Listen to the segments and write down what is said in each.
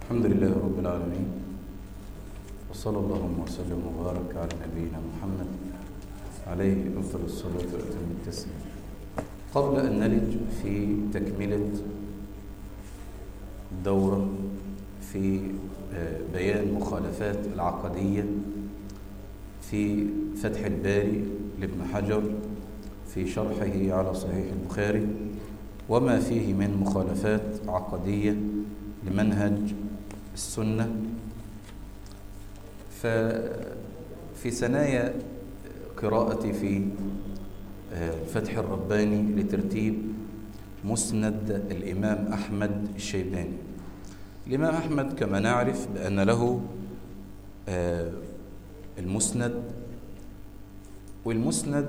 الحمد لله رب العالمين وصلى اللهم وسلم وبارك على نبينا محمد عليه أفضل الصلاة وأتم التسليم قبل أن نلج في تكملة الدورة في بيان مخالفات العقدية في فتح الباري لابن حجر في شرحه على صحيح البخاري وما فيه من مخالفات عقدية لمنهج السنة ففي ثنايا قراءتي في الفتح الرباني لترتيب مسند الإمام أحمد الشيباني الإمام أحمد كما نعرف بأن له المسند والمسند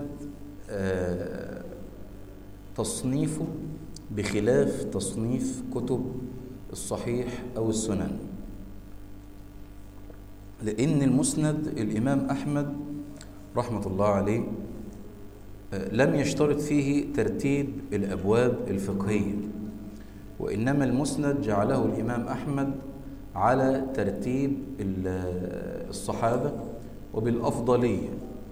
تصنيفه بخلاف تصنيف كتب الصحيح أو السنن لأن المسند الإمام أحمد رحمة الله عليه لم يشترط فيه ترتيب الأبواب الفقهية وإنما المسند جعله الإمام أحمد على ترتيب الصحابة وبالأفضلية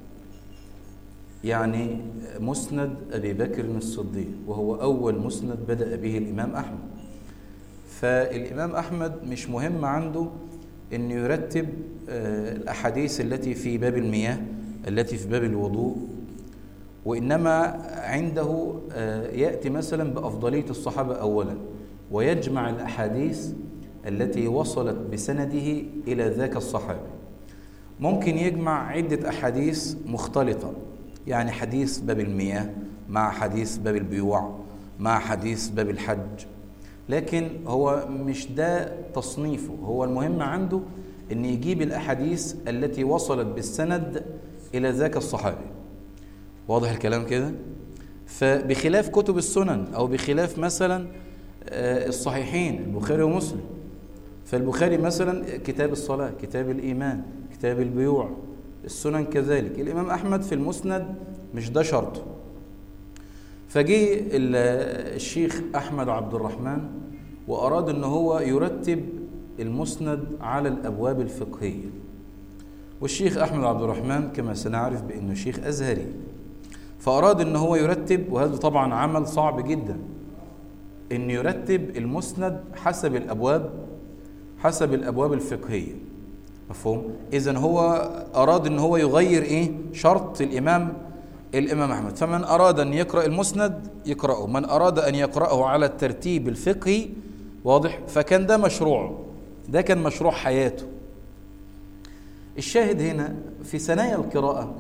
يعني مسند أبي بكر الصديق وهو أول مسند بدأ به الإمام أحمد فالإمام أحمد مش مهم عنده أن يرتب الأحاديث التي في باب المياه التي في باب الوضوء وإنما عنده يأتي مثلا بأفضلية الصحابة أولا ويجمع الأحاديث التي وصلت بسنده إلى ذاك الصحابي ممكن يجمع عدة أحاديث مختلطة يعني حديث باب المياه مع حديث باب البيوع مع حديث باب الحج لكن هو مش ده تصنيفه هو المهم عنده ان يجيب الاحاديث التي وصلت بالسند الى ذاك الصحابي واضح الكلام كده فبخلاف كتب السنن او بخلاف مثلا الصحيحين البخاري ومسلم فالبخاري مثلا كتاب الصلاه كتاب الايمان كتاب البيوع السنن كذلك الامام احمد في المسند مش ده شرطه فجي الشيخ احمد عبد الرحمن واراد ان هو يرتب المسند على الابواب الفقهيه والشيخ احمد عبد الرحمن كما سنعرف بانه شيخ ازهري فاراد ان هو يرتب وهذا طبعا عمل صعب جدا ان يرتب المسند حسب الابواب حسب الابواب الفقهيه مفهوم اذا هو اراد ان هو يغير ايه شرط الامام الامام احمد فمن اراد ان يقرا المسند يقراه من اراد ان يقراه على الترتيب الفقهي واضح فكان ده مشروعه ده كان مشروع حياته الشاهد هنا في ثنايا القراءه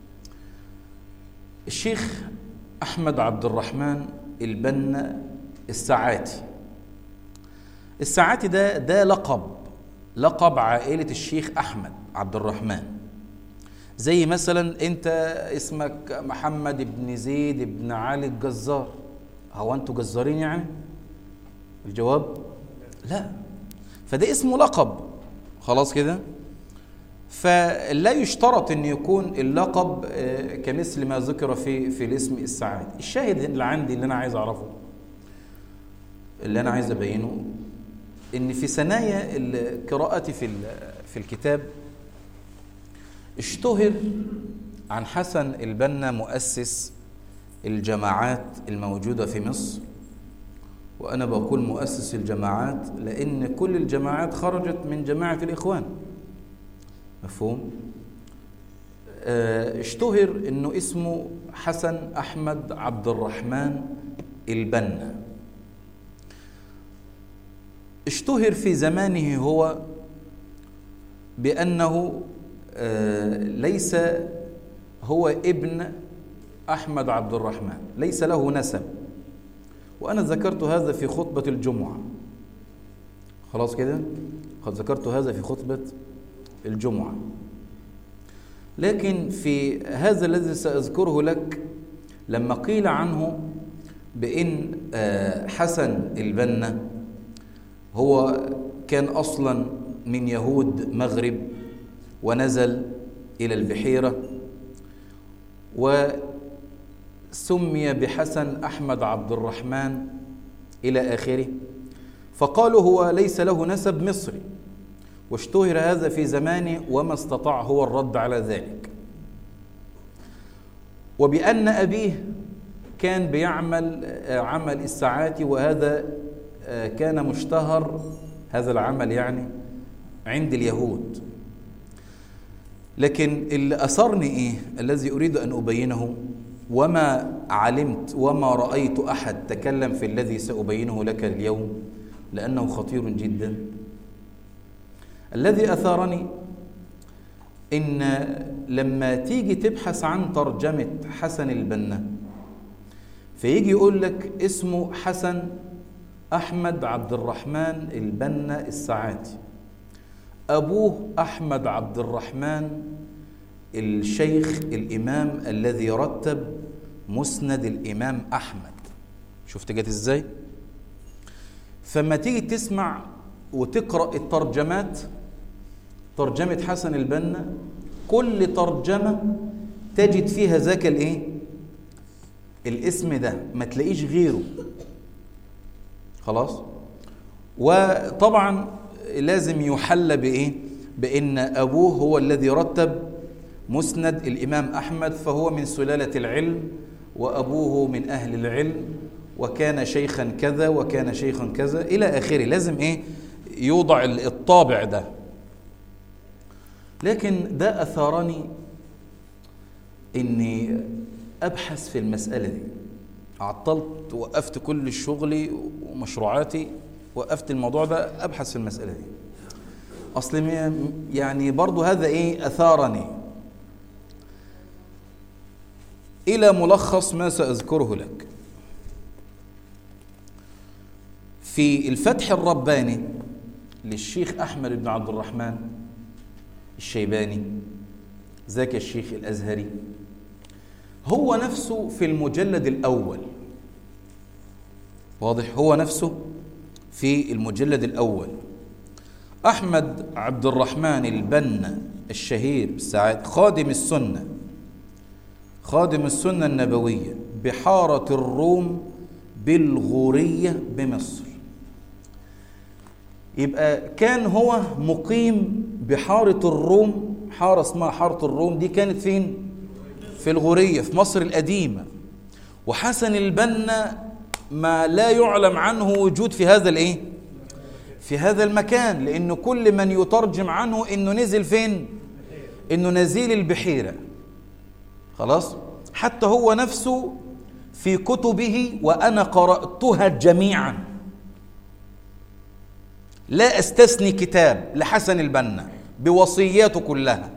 الشيخ احمد عبد الرحمن البنا الساعاتي الساعاتي ده ده لقب لقب عائله الشيخ احمد عبد الرحمن زي مثلا انت اسمك محمد بن زيد بن علي الجزار هو انتوا جزارين يعني الجواب لا فده اسمه لقب خلاص كده فلا يشترط ان يكون اللقب كمثل ما ذكر في في الاسم السعادي الشاهد اللي عندي اللي انا عايز اعرفه اللي انا عايز ابينه ان في ثنايا قراءتي في في الكتاب اشتهر عن حسن البنا مؤسس الجماعات الموجودة في مصر وأنا بقول مؤسس الجماعات لأن كل الجماعات خرجت من جماعة الإخوان مفهوم؟ اشتهر أنه اسمه حسن أحمد عبد الرحمن البنا اشتهر في زمانه هو بأنه ليس هو ابن أحمد عبد الرحمن ليس له نسب وأنا ذكرت هذا في خطبة الجمعة خلاص كده قد ذكرت هذا في خطبة الجمعة لكن في هذا الذي سأذكره لك لما قيل عنه بأن حسن البنا هو كان أصلا من يهود مغرب ونزل إلى البحيرة وسمي بحسن أحمد عبد الرحمن إلى آخره فقالوا هو ليس له نسب مصري واشتهر هذا في زمانه وما استطاع هو الرد على ذلك وبأن أبيه كان بيعمل آه، عمل الساعات وهذا آه، كان مشتهر هذا العمل يعني عند اليهود لكن اللي أثرني إيه الذي أريد أن أبينه وما علمت وما رأيت أحد تكلم في الذي سأبينه لك اليوم لأنه خطير جدا الذي أثارني إن لما تيجي تبحث عن ترجمة حسن البنا فيجي يقول لك اسمه حسن أحمد عبد الرحمن البنا الساعاتي أبوه أحمد عبد الرحمن الشيخ الإمام الذي رتب مسند الإمام أحمد شفت جت إزاي؟ فما تيجي تسمع وتقرأ الترجمات ترجمة حسن البنا كل ترجمة تجد فيها ذاك الايه الاسم ده ما تلاقيش غيره خلاص وطبعا لازم يحل بايه بان ابوه هو الذي رتب مسند الامام احمد فهو من سلاله العلم وابوه من اهل العلم وكان شيخا كذا وكان شيخا كذا الى اخره لازم ايه يوضع الطابع ده لكن ده اثارني اني ابحث في المساله دي عطلت وقفت كل شغلي ومشروعاتي وقفت الموضوع ده ابحث في المساله دي اصل يعني برضو هذا ايه اثارني الى ملخص ما ساذكره لك في الفتح الرباني للشيخ احمد بن عبد الرحمن الشيباني ذاك الشيخ الازهري هو نفسه في المجلد الاول واضح هو نفسه في المجلد الاول احمد عبد الرحمن البنا الشهير سعاد خادم السنه خادم السنه النبويه بحاره الروم بالغوريه بمصر يبقى كان هو مقيم بحارة الروم حارة اسمها حارة الروم دي كانت فين؟ في الغورية في مصر القديمة وحسن البنا ما لا يعلم عنه وجود في هذا الايه؟ في هذا المكان لأنه كل من يترجم عنه إنه نزل فين؟ إنه نزيل البحيرة خلاص؟ حتى هو نفسه في كتبه وأنا قرأتها جميعا لا استثني كتاب لحسن البنا بوصياته كلها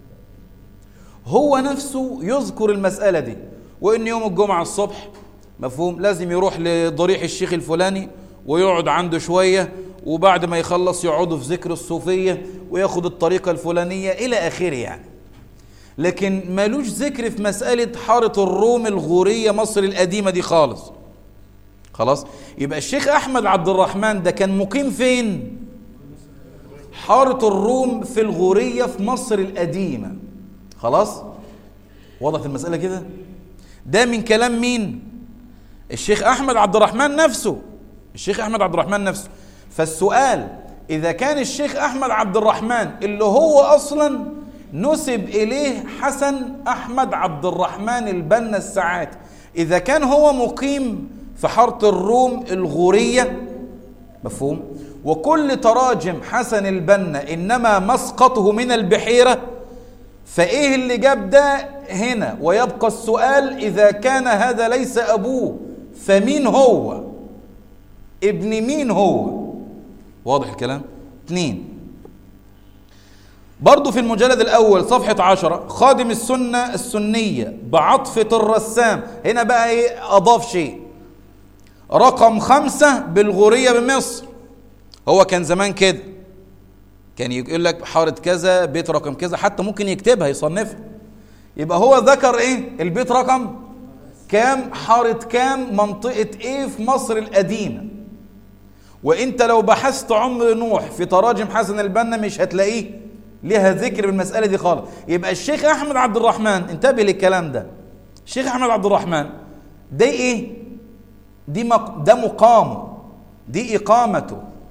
هو نفسه يذكر المسألة دي وإن يوم الجمعة الصبح مفهوم لازم يروح لضريح الشيخ الفلاني ويقعد عنده شوية وبعد ما يخلص يقعدوا في ذكر الصوفية وياخد الطريقة الفلانية إلى آخره يعني لكن مالوش ذكر في مسألة حارة الروم الغورية مصر القديمة دي خالص خلاص يبقى الشيخ أحمد عبد الرحمن ده كان مقيم فين حارة الروم في الغورية في مصر القديمة خلاص وضحت المسألة كده ده من كلام مين الشيخ أحمد عبد الرحمن نفسه الشيخ أحمد عبد الرحمن نفسه فالسؤال إذا كان الشيخ أحمد عبد الرحمن اللي هو أصلا نسب إليه حسن أحمد عبد الرحمن البنا الساعات إذا كان هو مقيم في حارة الروم الغورية مفهوم وكل تراجم حسن البنا إنما مسقطه من البحيرة فإيه اللي جاب ده هنا ويبقى السؤال إذا كان هذا ليس أبوه فمين هو ابن مين هو واضح الكلام اثنين برضو في المجلد الأول صفحة عشرة خادم السنة السنية بعطفة الرسام هنا بقى ايه أضاف شيء رقم خمسة بالغورية بمصر هو كان زمان كده كان يقول لك حارة كذا بيت رقم كذا حتى ممكن يكتبها يصنفها يبقى هو ذكر ايه البيت رقم كام حارة كام منطقة ايه في مصر القديمة وانت لو بحثت عمر نوح في تراجم حسن البنا مش هتلاقيه ليها ذكر بالمسألة دي خالص يبقى الشيخ أحمد عبد الرحمن انتبه للكلام ده الشيخ أحمد عبد الرحمن ده ايه دي مق... ده مقامه دي إقامته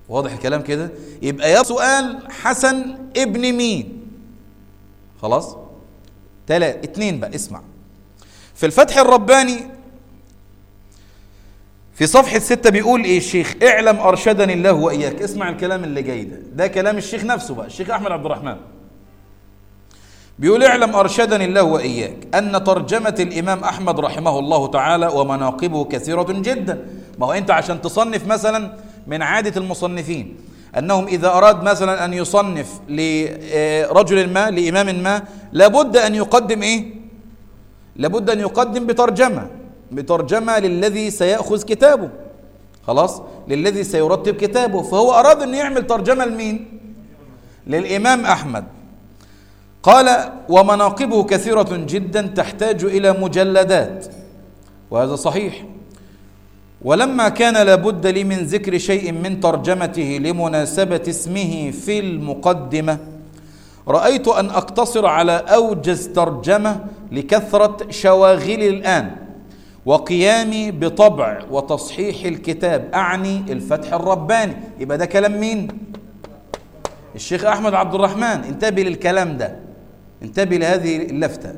واضح الكلام كده يبقى يا سؤال حسن ابن مين خلاص تلاتة اتنين بقى اسمع في الفتح الرباني في صفحة ستة بيقول ايه الشيخ اعلم ارشدني الله واياك اسمع الكلام اللي جاي ده ده كلام الشيخ نفسه بقى الشيخ احمد عبد الرحمن بيقول اعلم ارشدني الله واياك ان ترجمة الامام احمد رحمه الله تعالى ومناقبه كثيرة جدا ما هو انت عشان تصنف مثلا من عادة المصنفين انهم اذا اراد مثلا ان يصنف لرجل ما لامام ما لابد ان يقدم ايه لابد ان يقدم بترجمه بترجمه للذي سياخذ كتابه خلاص للذي سيرتب كتابه فهو اراد ان يعمل ترجمه لمين للامام احمد قال ومناقبه كثيره جدا تحتاج الى مجلدات وهذا صحيح ولما كان لابد لي من ذكر شيء من ترجمته لمناسبة اسمه في المقدمة رأيت أن أقتصر على أوجز ترجمة لكثرة شواغلي الآن وقيامي بطبع وتصحيح الكتاب أعني الفتح الرباني يبقى ده كلام مين؟ الشيخ أحمد عبد الرحمن انتبه للكلام ده انتبه لهذه اللفتة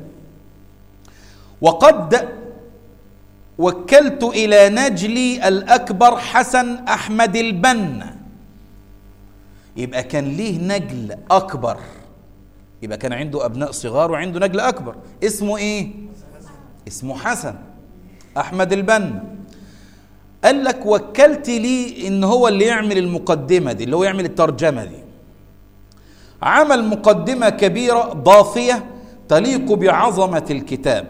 وقد وكلت إلى نجلي الأكبر حسن أحمد البنا يبقى كان ليه نجل أكبر يبقى كان عنده أبناء صغار وعنده نجل أكبر اسمه إيه؟ اسمه حسن أحمد البنا قال لك وكلت لي إن هو اللي يعمل المقدمة دي اللي هو يعمل الترجمة دي عمل مقدمة كبيرة ضافية تليق بعظمة الكتاب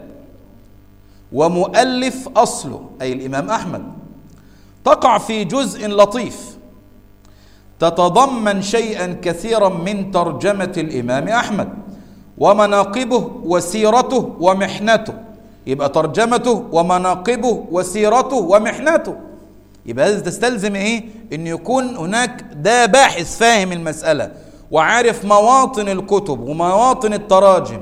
ومؤلف أصله أي الإمام أحمد تقع في جزء لطيف تتضمن شيئا كثيرا من ترجمة الإمام أحمد ومناقبه وسيرته ومحنته يبقى ترجمته ومناقبه وسيرته ومحنته يبقى هذا تستلزم ايه ان يكون هناك ده باحث فاهم المسألة وعارف مواطن الكتب ومواطن التراجم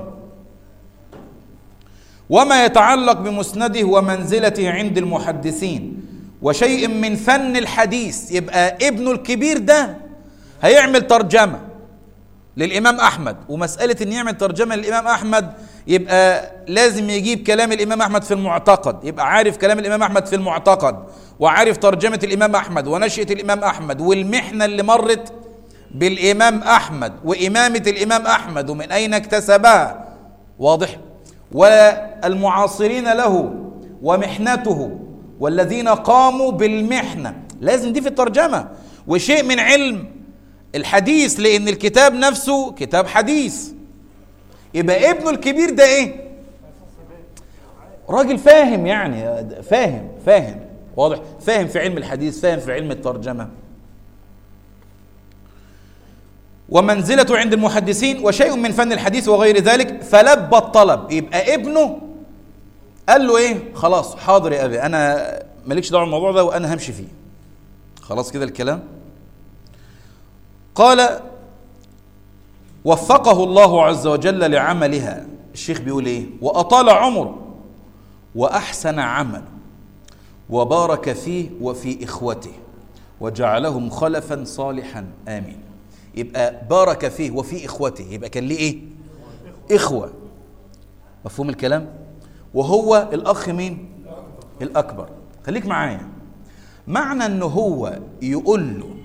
وما يتعلق بمسنده ومنزلته عند المحدثين وشيء من فن الحديث يبقى ابنه الكبير ده هيعمل ترجمة للإمام أحمد ومسألة إن يعمل ترجمة للإمام أحمد يبقى لازم يجيب كلام الإمام أحمد في المعتقد يبقى عارف كلام الإمام أحمد في المعتقد وعارف ترجمة الإمام أحمد ونشأة الإمام أحمد والمحنة اللي مرت بالإمام أحمد وإمامة الإمام أحمد ومن أين اكتسبها واضح والمعاصرين له ومحنته والذين قاموا بالمحنة لازم دي في الترجمة وشيء من علم الحديث لأن الكتاب نفسه كتاب حديث يبقى ابنه الكبير ده ايه راجل فاهم يعني فاهم فاهم واضح فاهم في علم الحديث فاهم في علم الترجمة ومنزلته عند المحدثين وشيء من فن الحديث وغير ذلك فلبى الطلب يبقى ابنه قال له ايه خلاص حاضر يا ابي انا مالكش دعوه بالموضوع ده وانا همشي فيه خلاص كده الكلام قال وفقه الله عز وجل لعملها الشيخ بيقول ايه واطال عمره واحسن عمله وبارك فيه وفي اخوته وجعلهم خلفا صالحا امين يبقى بارك فيه وفي اخوته يبقى كان ليه ايه اخوه مفهوم الكلام وهو الاخ مين الاكبر خليك معايا معنى ان هو يقول له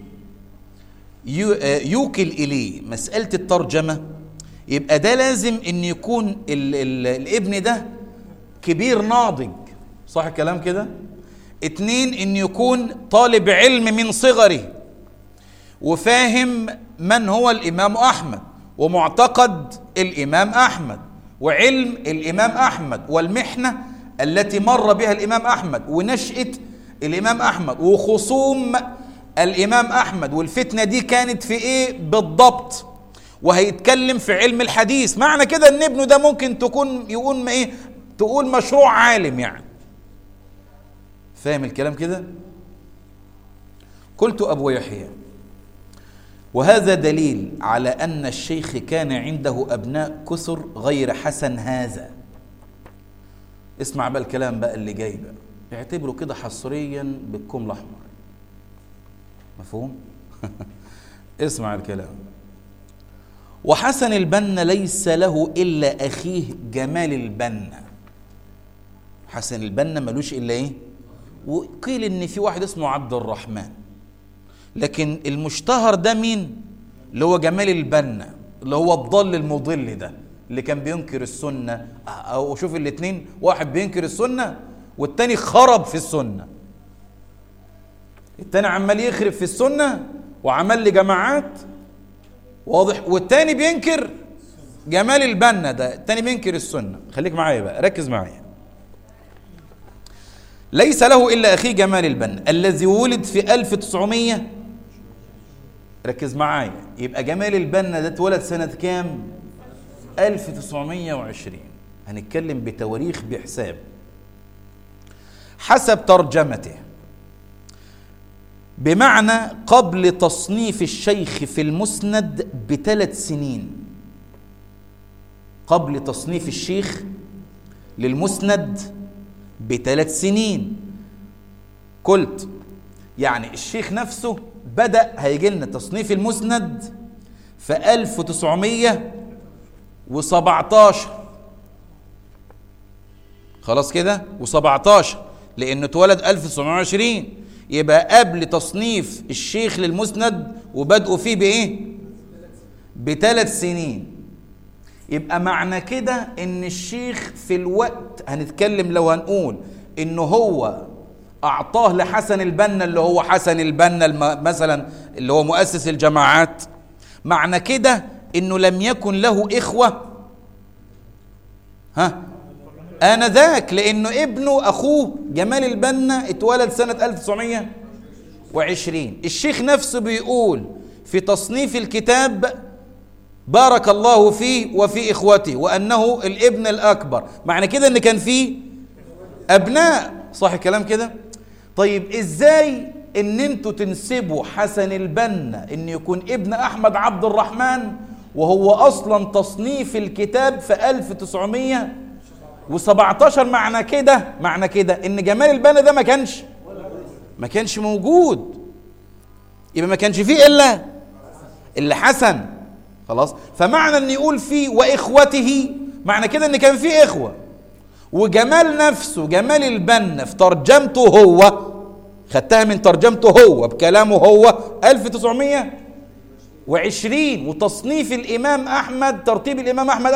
يوكل اليه مساله الترجمه يبقى ده لازم ان يكون ال ال الابن ده كبير ناضج صح الكلام كده اتنين ان يكون طالب علم من صغره وفاهم من هو الامام احمد ومعتقد الامام احمد وعلم الامام احمد والمحنه التي مر بها الامام احمد ونشاه الامام احمد وخصوم الامام احمد والفتنه دي كانت في ايه بالضبط وهيتكلم في علم الحديث معنى كده ان ابنه ده ممكن تكون يقول ايه تقول مشروع عالم يعني فاهم الكلام كده قلت ابو يحيى وهذا دليل على ان الشيخ كان عنده ابناء كثر غير حسن هذا اسمع بقى الكلام بقى اللي جاي بقى اعتبره كده حصريا بالكم الاحمر مفهوم اسمع الكلام وحسن البنا ليس له إلا أخيه جمال البنا حسن البنا ملوش إلا إيه وقيل إن في واحد اسمه عبد الرحمن لكن المشتهر ده مين اللي هو جمال البنا اللي هو الضل المضل ده اللي كان بينكر السنة أو شوف الاتنين واحد بينكر السنة والتاني خرب في السنة التاني عمال يخرب في السنة وعمل لي جماعات واضح والتاني بينكر جمال البنا ده التاني بينكر السنة خليك معايا بقى ركز معايا ليس له إلا أخيه جمال البنا الذي ولد في 1900 ركز معايا يبقى جمال البنا ده اتولد سنة كام 1920 هنتكلم بتواريخ بحساب حسب ترجمته بمعنى قبل تصنيف الشيخ في المسند بثلاث سنين قبل تصنيف الشيخ للمسند بثلاث سنين قلت يعني الشيخ نفسه بدأ هيجي لنا تصنيف المسند في 1917 خلاص كده و17 لأنه اتولد 1920 يبقى قبل تصنيف الشيخ للمسند وبدأوا فيه بإيه؟ بثلاث سنين يبقى معنى كده ان الشيخ في الوقت هنتكلم لو هنقول انه هو اعطاه لحسن البنا اللي هو حسن البنا الم- مثلا اللي هو مؤسس الجماعات معنى كده انه لم يكن له اخوه ها آنذاك لأنه ابنه أخوه جمال البنا اتولد سنة 1920 الشيخ نفسه بيقول في تصنيف الكتاب بارك الله فيه وفي إخوته وأنه الابن الأكبر معنى كده أن كان فيه أبناء صح الكلام كده طيب إزاي أن أنتوا تنسبوا حسن البنا أن يكون ابن أحمد عبد الرحمن وهو أصلا تصنيف الكتاب في 1900 و17 معنى كده معنى كده ان جمال البنا ده ما كانش ما كانش موجود يبقى ما كانش فيه الا الا حسن خلاص فمعنى ان يقول فيه واخوته معنى كده ان كان فيه اخوه وجمال نفسه جمال البنا في ترجمته هو خدتها من ترجمته هو بكلامه هو 1920 وتصنيف الامام احمد ترتيب الامام احمد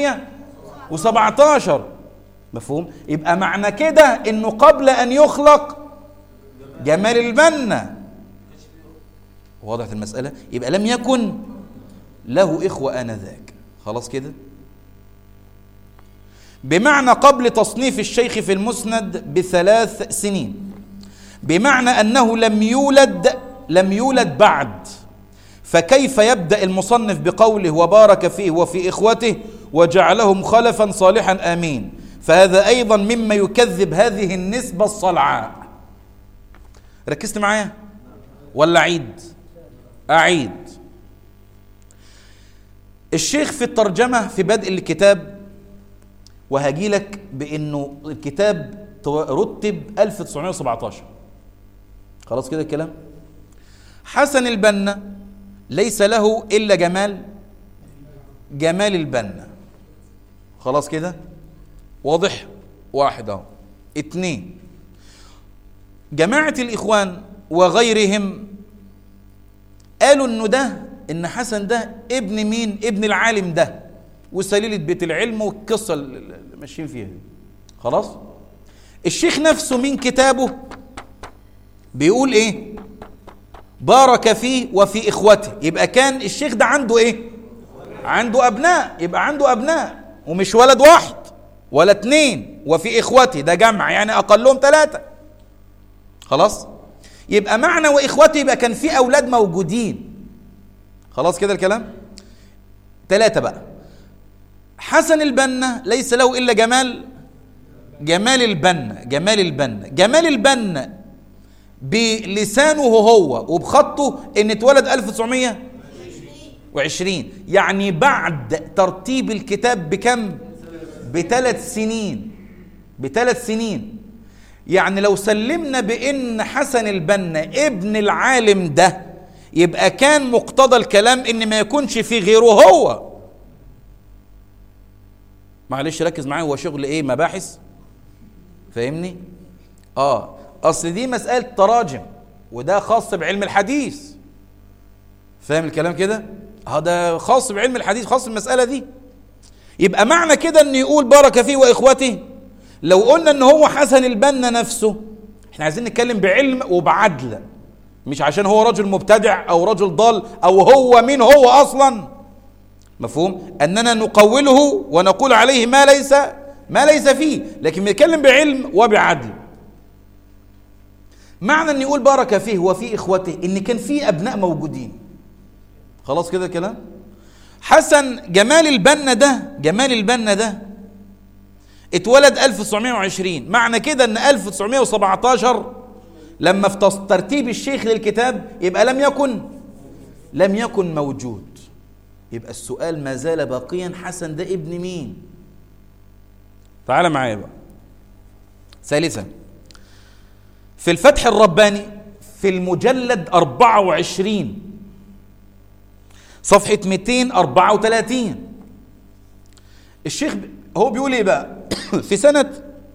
1917 مفهوم يبقى معنى كده انه قبل ان يخلق جمال البنا وضحت المسألة يبقى لم يكن له إخوة آنذاك خلاص كده بمعنى قبل تصنيف الشيخ في المسند بثلاث سنين بمعنى أنه لم يولد لم يولد بعد فكيف يبدأ المصنف بقوله وبارك فيه وفي إخوته وجعلهم خلفا صالحا آمين فهذا أيضا مما يكذب هذه النسبة الصلعاء ركزت معايا ولا أعيد أعيد الشيخ في الترجمة في بدء الكتاب وهجي لك بأنه الكتاب رتب 1917 خلاص كده الكلام حسن البنا ليس له إلا جمال جمال البنا خلاص كده واضح واحد اهو اتنين جماعة الإخوان وغيرهم قالوا إنه ده إن حسن ده ابن مين؟ ابن العالم ده وسليلة بيت العلم والقصة اللي ماشيين فيها دي خلاص؟ الشيخ نفسه من كتابه بيقول إيه؟ بارك فيه وفي إخوته يبقى كان الشيخ ده عنده إيه؟ عنده أبناء يبقى عنده أبناء ومش ولد واحد ولا اتنين وفي إخوته ده جمع يعني أقلهم ثلاثة خلاص يبقى معنى وإخوته يبقى كان في أولاد موجودين خلاص كده الكلام ثلاثة بقى حسن البنا ليس له إلا جمال جمال البنا جمال البنا جمال البنا بلسانه هو وبخطه ان اتولد 1920 يعني بعد ترتيب الكتاب بكم بثلاث سنين بثلاث سنين يعني لو سلمنا بان حسن البنا ابن العالم ده يبقى كان مقتضى الكلام ان ما يكونش في غيره هو معلش ركز معايا هو شغل ايه مباحث فاهمني اه اصل دي مساله تراجم وده خاص بعلم الحديث فاهم الكلام كده هذا خاص بعلم الحديث خاص بالمساله دي يبقى معنى كده ان يقول بارك فيه واخوته لو قلنا ان هو حسن البنا نفسه احنا عايزين نتكلم بعلم وبعدل مش عشان هو رجل مبتدع او رجل ضال او هو مين هو اصلا مفهوم اننا نقوله ونقول عليه ما ليس ما ليس فيه لكن بنتكلم بعلم وبعدل معنى ان يقول بارك فيه وفي اخوته ان كان في ابناء موجودين خلاص كده كلام حسن جمال البنا ده جمال البنا ده اتولد 1920 معنى كده ان 1917 لما في ترتيب الشيخ للكتاب يبقى لم يكن لم يكن موجود يبقى السؤال ما زال باقيا حسن ده ابن مين تعال معايا بقى ثالثا في الفتح الرباني في المجلد 24 صفحة 234 الشيخ هو بيقول ايه بقى في سنة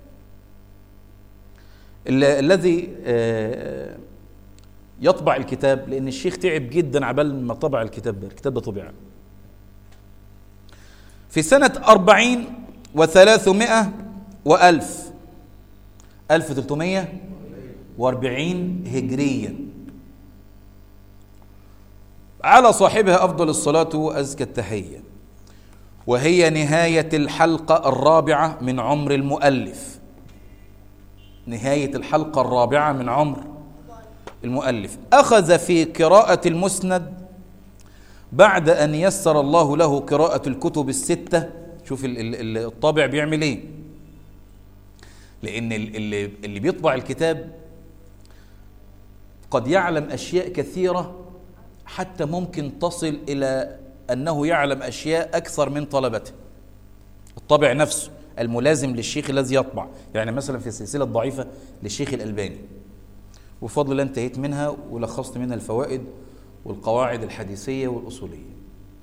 الذي آه، يطبع الكتاب لأن الشيخ تعب جدا عبال ما طبع الكتاب ده الكتاب ده طبع في سنة أربعين وثلاثمائة وألف ألف تلتمية وأربعين هجريا على صاحبها أفضل الصلاة وأزكى التحية وهي نهاية الحلقة الرابعة من عمر المؤلف نهاية الحلقة الرابعة من عمر المؤلف أخذ في قراءة المسند بعد أن يسر الله له قراءة الكتب الستة شوف الطابع بيعمل إيه لأن اللي, اللي بيطبع الكتاب قد يعلم أشياء كثيرة حتى ممكن تصل إلى أنه يعلم أشياء أكثر من طلبته الطابع نفسه الملازم للشيخ الذي يطبع يعني مثلا في السلسلة الضعيفة للشيخ الألباني وفضل الله انتهيت منها ولخصت منها الفوائد والقواعد الحديثية والأصولية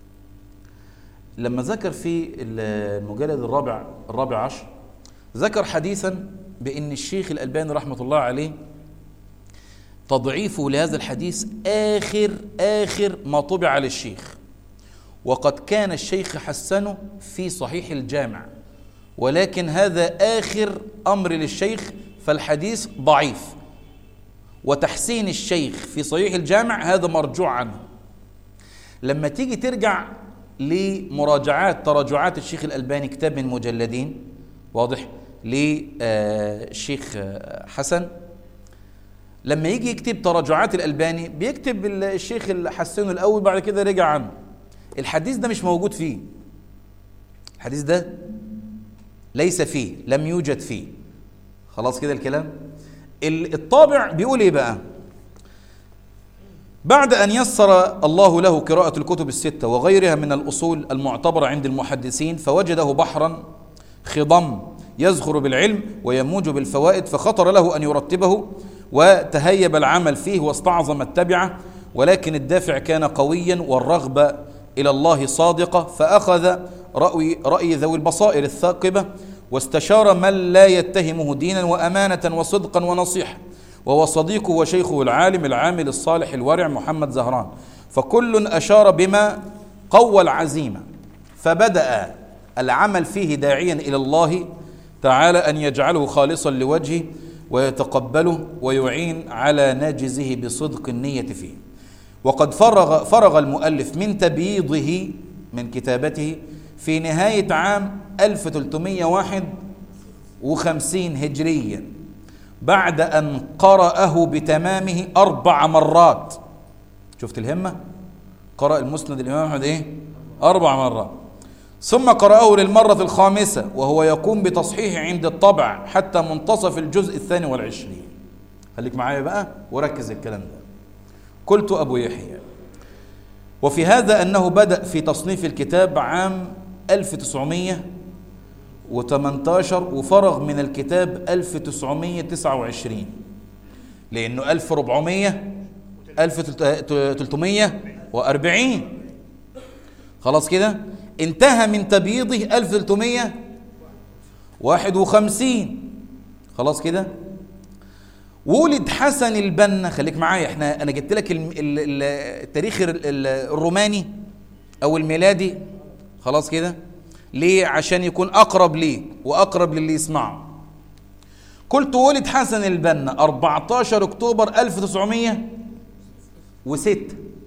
لما ذكر في المجلد الرابع الرابع عشر ذكر حديثا بأن الشيخ الألباني رحمة الله عليه تضعيفه لهذا الحديث آخر آخر ما طبع للشيخ وقد كان الشيخ حسنه في صحيح الجامع ولكن هذا آخر أمر للشيخ فالحديث ضعيف وتحسين الشيخ في صحيح الجامع هذا مرجوع عنه لما تيجي ترجع لمراجعات تراجعات الشيخ الألباني كتاب من مجلدين واضح للشيخ حسن لما يجي يكتب تراجعات الألباني بيكتب الشيخ الحسن الأول بعد كده رجع عنه الحديث ده مش موجود فيه الحديث ده ليس فيه لم يوجد فيه خلاص كده الكلام الطابع بيقول ايه بقى بعد أن يسر الله له قراءة الكتب الستة وغيرها من الأصول المعتبرة عند المحدثين فوجده بحرا خضم يزخر بالعلم ويموج بالفوائد فخطر له أن يرتبه وتهيب العمل فيه واستعظم التبعة ولكن الدافع كان قويا والرغبة إلى الله صادقة فأخذ رأي, رأي ذوي البصائر الثاقبة واستشار من لا يتهمه دينا وأمانة وصدقا ونصيحة وهو صديقه وشيخه العالم العامل الصالح الورع محمد زهران فكل أشار بما قوى العزيمة فبدأ العمل فيه داعيا إلى الله تعالى أن يجعله خالصا لوجهه ويتقبله ويعين على ناجزه بصدق النية فيه وقد فرغ, فرغ المؤلف من تبييضه من كتابته في نهاية عام 1351 هجريا بعد أن قرأه بتمامه أربع مرات شفت الهمة قرأ المسند الإمام أحمد إيه أربع مرات ثم قرأه للمرة الخامسة وهو يقوم بتصحيحه عند الطبع حتى منتصف الجزء الثاني والعشرين خليك معايا بقى وركز الكلام ده قلت أبو يحيى وفي هذا أنه بدأ في تصنيف الكتاب عام 1918 وفرغ من الكتاب 1929 لأنه 1400 1340 خلاص كده انتهى من تبييضه 1351 خلاص كده ولد حسن البنا خليك معايا احنا انا جبت لك التاريخ الروماني او الميلادي خلاص كده ليه عشان يكون اقرب ليه واقرب للي يسمعه قلت ولد حسن البنا 14 اكتوبر 1906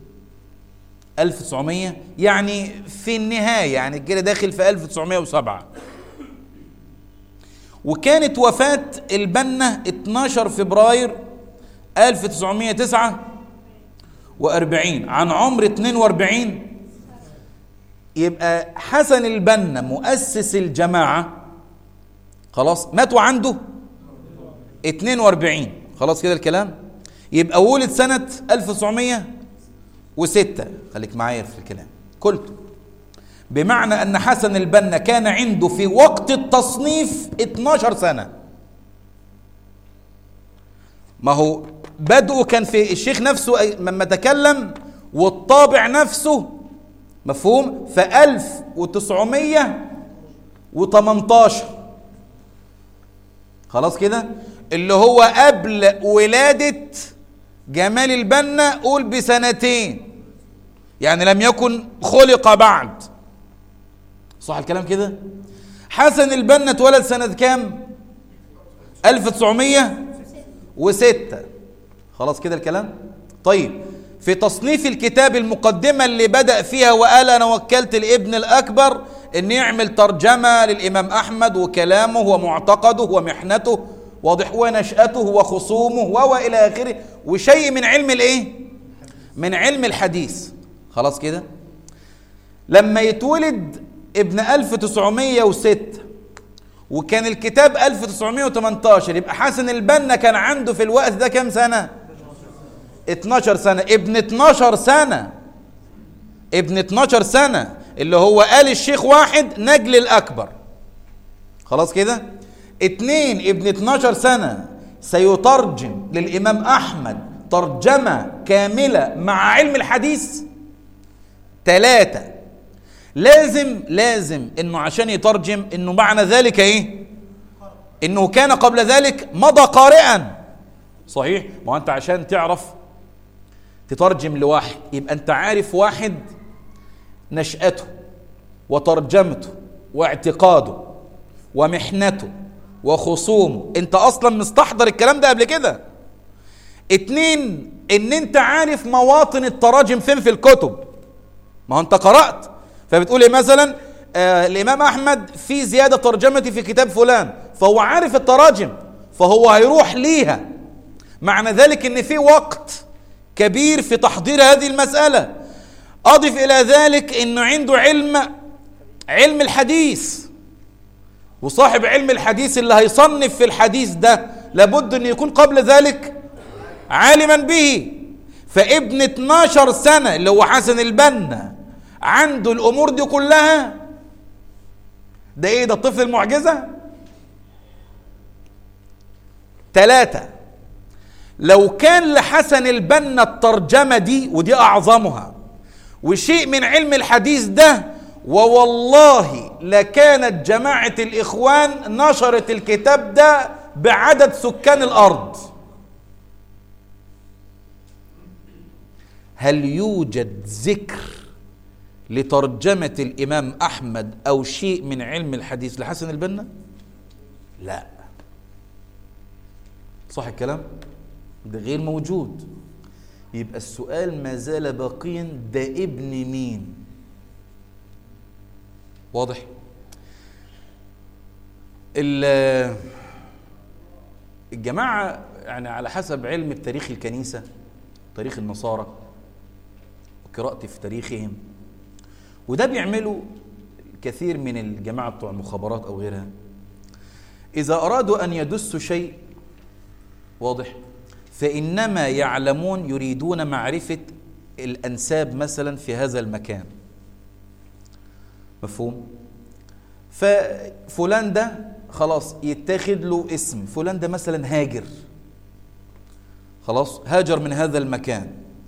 1900 يعني في النهايه يعني كده داخل في 1907 وكانت وفاة البنا 12 فبراير 1949 عن عمر 42 يبقى حسن البنا مؤسس الجماعة خلاص مات عنده 42 خلاص كده الكلام يبقى ولد سنة 1906 خليك معايا في الكلام قلت بمعنى أن حسن البنا كان عنده في وقت التصنيف 12 سنة ما هو بدءه كان في الشيخ نفسه لما تكلم والطابع نفسه مفهوم في 1918 خلاص كده اللي هو قبل ولادة جمال البنا قول بسنتين يعني لم يكن خلق بعد صح الكلام كده حسن البنا اتولد سنة كام 1906 خلاص كده الكلام طيب في تصنيف الكتاب المقدمة اللي بدأ فيها وقال أنا وكلت الابن الأكبر أن يعمل ترجمة للإمام أحمد وكلامه ومعتقده ومحنته واضح ونشأته وخصومه وإلى آخره وشيء من علم الإيه؟ من علم الحديث خلاص كده لما يتولد ابن 1906 وكان الكتاب 1918 يبقى حسن البنا كان عنده في الوقت ده كام سنة 12 سنة ابن 12 سنة ابن 12 سنة اللي هو قال الشيخ واحد نجل الأكبر خلاص كده اتنين ابن 12 سنة سيترجم للإمام أحمد ترجمة كاملة مع علم الحديث ثلاثة لازم لازم انه عشان يترجم انه معنى ذلك ايه انه كان قبل ذلك مضى قارئا صحيح ما انت عشان تعرف تترجم لواحد يبقى انت عارف واحد نشأته وترجمته واعتقاده ومحنته وخصومه انت اصلا مستحضر الكلام ده قبل كده اتنين ان انت عارف مواطن التراجم فين في الكتب ما هو انت قرأت فبتقول ايه مثلا آه الامام احمد في زياده ترجمتي في كتاب فلان فهو عارف التراجم فهو هيروح ليها معنى ذلك ان في وقت كبير في تحضير هذه المساله اضف الى ذلك انه عنده علم علم الحديث وصاحب علم الحديث اللي هيصنف في الحديث ده لابد ان يكون قبل ذلك عالما به فابن 12 سنه اللي هو حسن البنا عنده الامور دي كلها ده ايه ده طفل المعجزه ثلاثه لو كان لحسن البنا الترجمه دي ودي اعظمها وشيء من علم الحديث ده ووالله لكانت جماعه الاخوان نشرت الكتاب ده بعدد سكان الارض هل يوجد ذكر لترجمة الإمام أحمد أو شيء من علم الحديث لحسن البنا لا صح الكلام ده غير موجود يبقى السؤال ما زال باقيا ده ابن مين واضح الجماعة يعني على حسب علم التاريخ الكنيسة تاريخ النصارى وقراءتي في تاريخهم وده بيعمله كثير من الجماعة بتوع المخابرات أو غيرها إذا أرادوا أن يدسوا شيء واضح فإنما يعلمون يريدون معرفة الأنساب مثلا في هذا المكان مفهوم ففلان ده خلاص يتاخد له اسم فلان ده مثلا هاجر خلاص هاجر من هذا المكان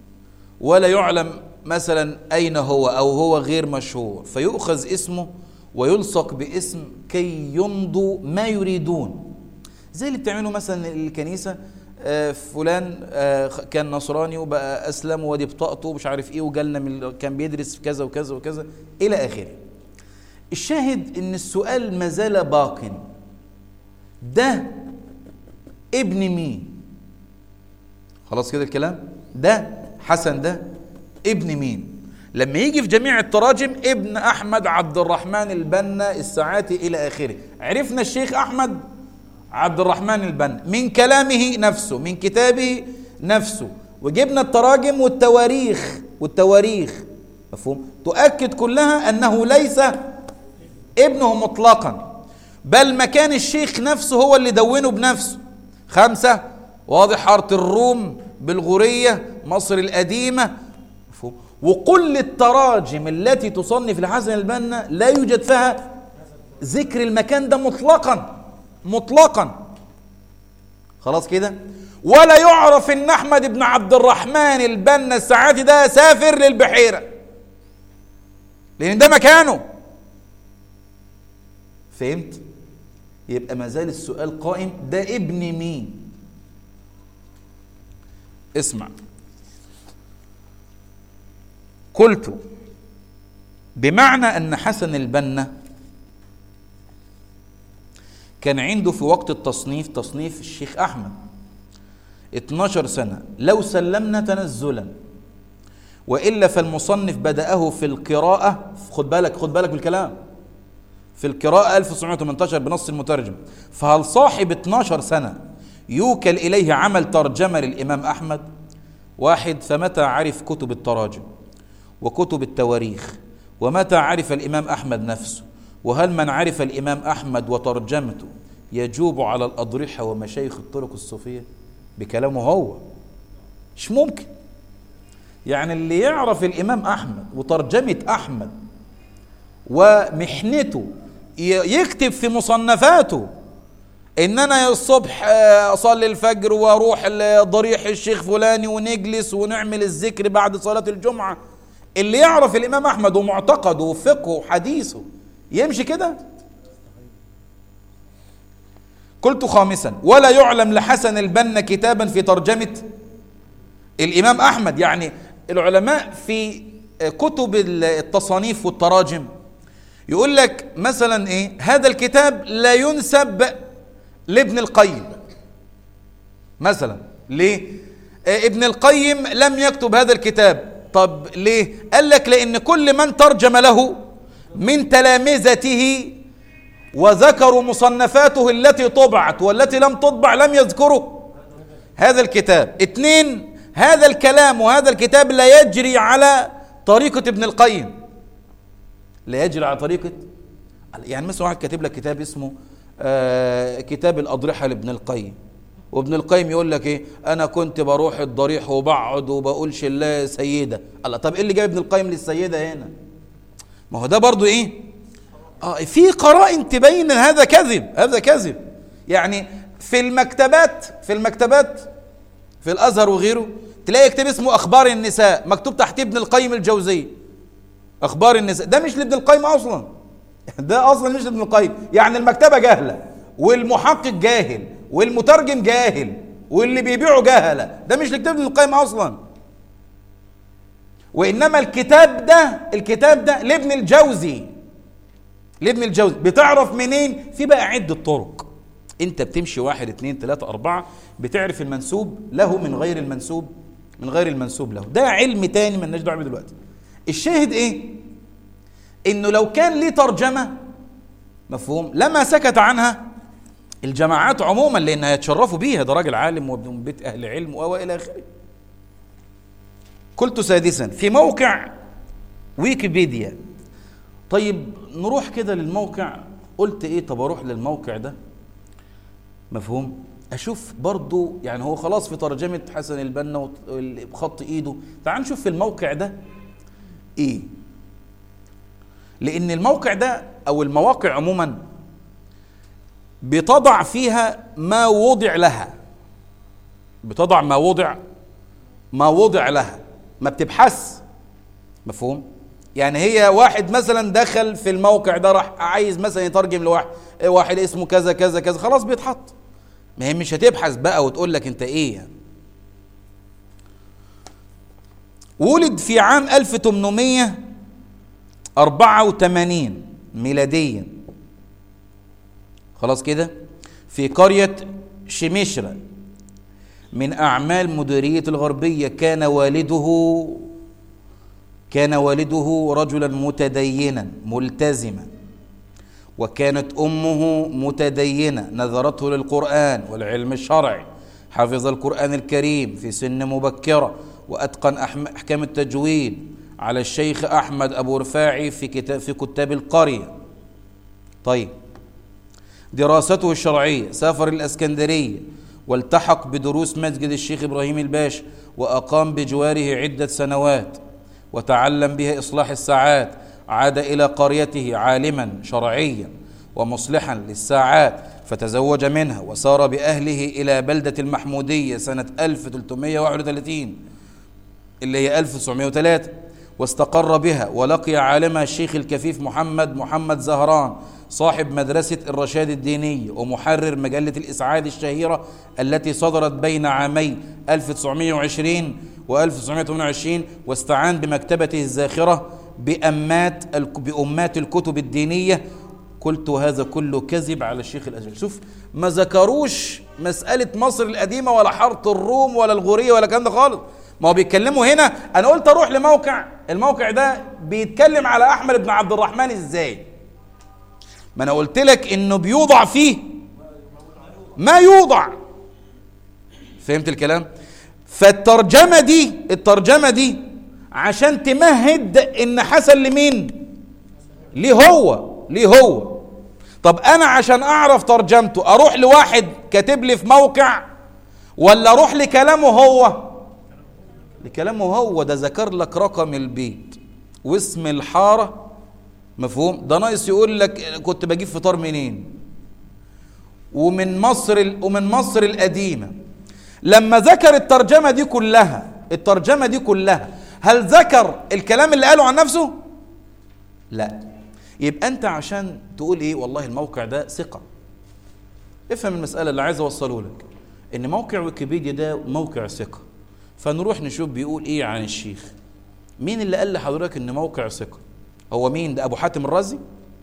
ولا يعلم مثلا أين هو أو هو غير مشهور فيؤخذ اسمه ويلصق باسم كي يمضوا ما يريدون زي اللي بتعمله مثلا الكنيسة آه، فلان آه، كان نصراني وبقى أسلم ودي بطاقته ومش عارف إيه وجالنا من كان بيدرس في كذا وكذا وكذا إلى آخره الشاهد إن السؤال ما زال باق ده ابن مين خلاص كده الكلام ده حسن ده ابن مين لما يجي في جميع التراجم ابن احمد عبد الرحمن البنا الساعاتي الى اخره عرفنا الشيخ احمد عبد الرحمن البنا من كلامه نفسه من كتابه نفسه وجبنا التراجم والتواريخ والتواريخ مفهوم تؤكد كلها انه ليس ابنه مطلقا بل مكان الشيخ نفسه هو اللي دونه بنفسه خمسة واضح حارة الروم بالغورية مصر القديمة مفهوم وكل التراجم التي تصنف الحسن البنا لا يوجد فيها ذكر المكان ده مطلقا مطلقا خلاص كده ولا يعرف ان احمد بن عبد الرحمن البنا الساعاتي ده سافر للبحيره لان ده مكانه فهمت يبقى ما زال السؤال قائم ده ابن مين اسمع قلت بمعنى ان حسن البنا كان عنده في وقت التصنيف تصنيف الشيخ احمد 12 سنه لو سلمنا تنزلا والا فالمصنف بداه في القراءه خد بالك خد بالك بالكلام في القراءة 1918 بنص المترجم فهل صاحب 12 سنة يوكل إليه عمل ترجمة للإمام أحمد واحد فمتى عرف كتب التراجم وكتب التواريخ ومتى عرف الإمام أحمد نفسه وهل من عرف الإمام أحمد وترجمته يجوب على الأضرحة ومشايخ الطرق الصوفية بكلامه هو مش ممكن يعني اللي يعرف الإمام أحمد وترجمة أحمد ومحنته يكتب في مصنفاته ان انا الصبح آه، اصلي الفجر واروح ضريح الشيخ فلاني ونجلس ونعمل الذكر بعد صلاة الجمعة اللي يعرف الامام احمد ومعتقده وفقهه وحديثه يمشي كده قلت خامسا ولا يعلم لحسن البنا كتابا في ترجمة الامام احمد يعني العلماء في كتب التصانيف والتراجم يقول لك مثلا ايه هذا الكتاب لا ينسب لابن القيم مثلا ليه آه، ابن القيم لم يكتب هذا الكتاب طب ليه قال لك لان كل من ترجم له من تلامذته وذكروا مصنفاته التي طبعت والتي لم تطبع لم يذكروا هذا الكتاب اثنين هذا الكلام وهذا الكتاب لا يجري على طريقة ابن القيم لا يجري على طريقة يعني مثلا واحد كاتب لك كتاب اسمه آه كتاب الأضرحة لابن القيم وابن القيم يقول لك ايه انا كنت بروح الضريح وبقعد وبقول شله سيده الله طب ايه اللي جاب ابن القيم للسيده هنا ما هو ده برضو ايه اه في قرائن تبين ان هذا كذب هذا كذب يعني في المكتبات في المكتبات في الازهر وغيره تلاقي كتاب اسمه اخبار النساء مكتوب تحت ابن القيم الجوزي اخبار النساء ده مش لابن القيم اصلا ده اصلا مش لابن القيم يعني المكتبه جاهله والمحقق جاهل والمترجم جاهل واللي بيبيعه جهله ده مش لكتاب ابن القيم اصلا وانما الكتاب ده الكتاب ده لابن الجوزي لابن الجوزي بتعرف منين في بقى عده طرق انت بتمشي واحد اتنين تلاتة اربعة بتعرف المنسوب له من غير المنسوب من غير المنسوب له ده علم تاني مالناش دعوه دلوقتي الشاهد ايه انه لو كان ليه ترجمه مفهوم لما سكت عنها الجماعات عموما لانها يتشرفوا بيها ده راجل عالم وابن بيت اهل علم والى اخره قلت سادسا في موقع ويكيبيديا طيب نروح كده للموقع قلت ايه طب اروح للموقع ده مفهوم اشوف برضو يعني هو خلاص في ترجمه حسن البنا بخط ايده تعال نشوف في الموقع ده ايه لان الموقع ده او المواقع عموما بتضع فيها ما وضع لها بتضع ما وضع ما وضع لها ما بتبحث مفهوم يعني هي واحد مثلا دخل في الموقع ده راح عايز مثلا يترجم لواحد إيه واحد اسمه كذا كذا كذا خلاص بيتحط ما هي مش هتبحث بقى وتقول لك انت ايه يعني. ولد في عام 1884 ميلاديا خلاص كده في قرية شمشرة من أعمال مديرية الغربية كان والده كان والده رجلا متدينا ملتزما وكانت امه متدينه نذرته للقران والعلم الشرعي حفظ القران الكريم في سن مبكره واتقن احكام التجويد على الشيخ احمد ابو رفاعي في كتاب في كتاب القريه طيب دراسته الشرعيه سافر الاسكندريه والتحق بدروس مسجد الشيخ ابراهيم الباشا واقام بجواره عده سنوات وتعلم بها إصلاح الساعات عاد إلى قريته عالما شرعيا ومصلحا للساعات فتزوج منها وسار بأهله إلى بلدة المحمودية سنة 1331 اللي هي 1903 واستقر بها ولقي عالمها الشيخ الكفيف محمد محمد زهران صاحب مدرسة الرشاد الدينية ومحرر مجلة الإسعاد الشهيرة التي صدرت بين عامي 1920 و1928 واستعان بمكتبته الزاخرة بأمات بأمات الكتب الدينية قلت هذا كله كذب على الشيخ الأزهري شوف ما ذكروش مسألة مصر القديمة ولا حارة الروم ولا الغورية ولا الكلام ده خالص ما هو بيتكلموا هنا أنا قلت أروح لموقع الموقع ده بيتكلم على أحمد بن عبد الرحمن إزاي ما أنا قلت لك إنه بيوضع فيه ما يوضع فهمت الكلام فالترجمة دي الترجمة دي عشان تمهد ان حسن لمين ليه هو ليه هو طب انا عشان اعرف ترجمته اروح لواحد كاتب لي في موقع ولا اروح لكلامه هو لكلامه هو ده ذكر لك رقم البيت واسم الحارة مفهوم ده ناقص يقول لك كنت بجيب فطار منين ومن مصر ومن مصر القديمه لما ذكر الترجمة دي كلها الترجمة دي كلها هل ذكر الكلام اللي قاله عن نفسه لا يبقى انت عشان تقول ايه والله الموقع ده ثقة افهم المسألة اللي عايز اوصله لك ان موقع ويكيبيديا ده موقع ثقة فنروح نشوف بيقول ايه عن الشيخ مين اللي قال لحضرتك ان موقع ثقة هو مين ده ابو حاتم الرازي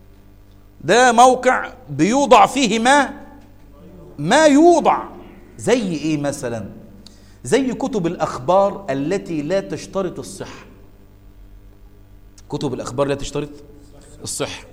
ده موقع بيوضع فيه ما ما يوضع زي ايه مثلا زي كتب الاخبار التي لا تشترط الصحه كتب الاخبار لا تشترط الصحه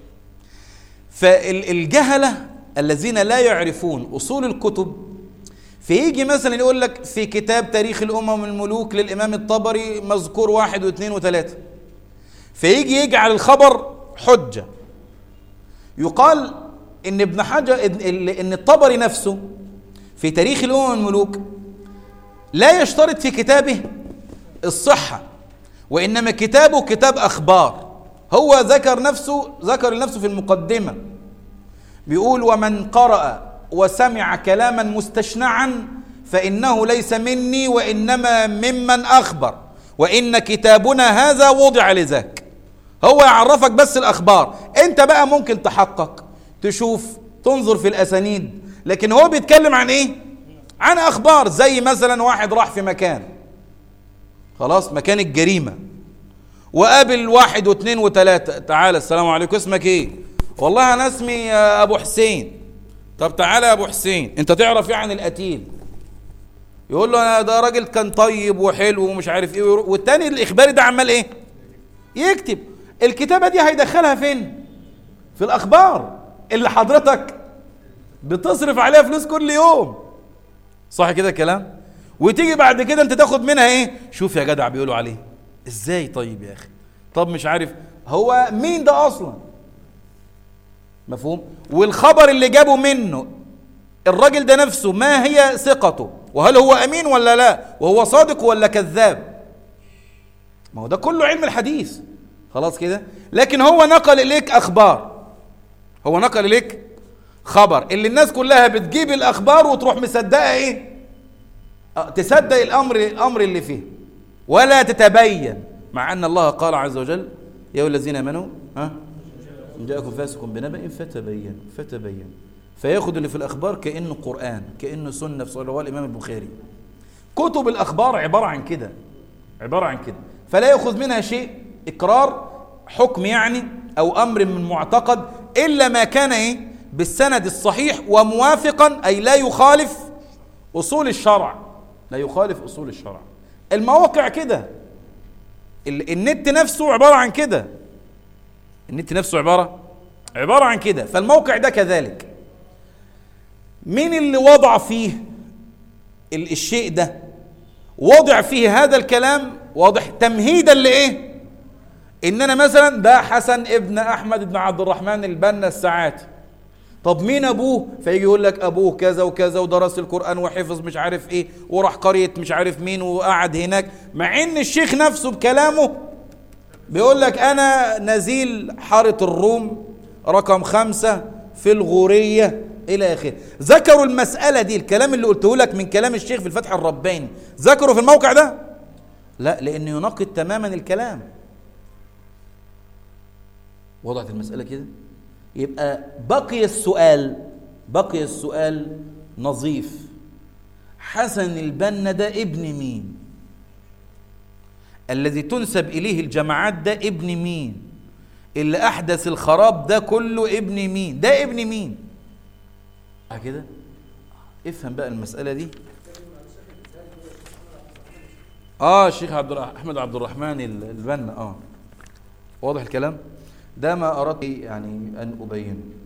فالجهله الذين لا يعرفون اصول الكتب فيجي مثلا يقول لك في كتاب تاريخ الامم الملوك للامام الطبري مذكور واحد واثنين وثلاثه فيجي يجعل الخبر حجه يقال ان ابن حجر ان الطبري نفسه في تاريخ الأمم الملوك لا يشترط في كتابه الصحة وإنما كتابه كتاب أخبار هو ذكر نفسه ذكر لنفسه في المقدمة بيقول ومن قرأ وسمع كلاما مستشنعا فإنه ليس مني وإنما ممن أخبر وإن كتابنا هذا وضع لذاك هو يعرفك بس الأخبار أنت بقى ممكن تحقق تشوف تنظر في الأسانيد لكن هو بيتكلم عن ايه عن اخبار زي مثلا واحد راح في مكان خلاص مكان الجريمة وقابل واحد واثنين وثلاثة تعالى السلام عليكم اسمك ايه والله انا اسمي ابو حسين طب تعالى يا ابو حسين انت تعرف ايه عن القتيل يقول له انا ده راجل كان طيب وحلو ومش عارف ايه والتاني الاخباري ده عمال ايه يكتب الكتابة دي هيدخلها فين في الاخبار اللي حضرتك بتصرف عليها فلوس كل يوم صح كده الكلام وتيجي بعد كده انت تاخد منها ايه شوف يا جدع بيقولوا عليه ازاي طيب يا اخي طب مش عارف هو مين ده اصلا مفهوم والخبر اللي جابه منه الراجل ده نفسه ما هي ثقته وهل هو امين ولا لا وهو صادق ولا كذاب ما هو ده كله علم الحديث خلاص كده لكن هو نقل اليك اخبار هو نقل اليك خبر اللي الناس كلها بتجيب الاخبار وتروح مصدقه ايه أه تصدق الامر الامر اللي فيه ولا تتبين مع أن الله قال عز وجل يا أيها الذين آمنوا ها إن جاءكم فاسق بنبأ فتبين فتبين فياخد اللي في الأخبار كأنه قرآن كأنه سنة في صلوات الإمام البخاري كتب الأخبار عبارة عن كده عبارة عن كده فلا يأخذ منها شيء إقرار حكم يعني أو أمر من معتقد إلا ما كان إيه بالسند الصحيح وموافقا أي لا يخالف أصول الشرع لا يخالف أصول الشرع المواقع كده ال- النت نفسه عبارة عن كده النت نفسه عبارة عبارة عن كده فالموقع ده كذلك مين اللي وضع فيه ال- الشيء ده وضع فيه هذا الكلام واضح تمهيدا لايه ان انا مثلا ده حسن ابن احمد بن عبد الرحمن البنا الساعاتي طب مين ابوه فيجي يقول لك ابوه كذا وكذا ودرس القران وحفظ مش عارف ايه وراح قريه مش عارف مين وقعد هناك مع ان الشيخ نفسه بكلامه بيقول لك انا نزيل حاره الروم رقم خمسة في الغورية إلى آخره ذكروا المسألة دي الكلام اللي قلته لك من كلام الشيخ في الفتح الرباني ذكروا في الموقع ده لا لأنه يناقض تماما الكلام وضعت المسألة كده يبقى بقي السؤال بقي السؤال نظيف حسن البنا ده ابن مين الذي تنسب إليه الجماعات ده ابن مين اللي أحدث الخراب ده كله ابن مين ده ابن مين كده افهم بقى المسألة دي اه الشيخ عبد الرح- احمد عبد الرحمن ال- البنا اه واضح الكلام ده ما اردت يعني ان ابينه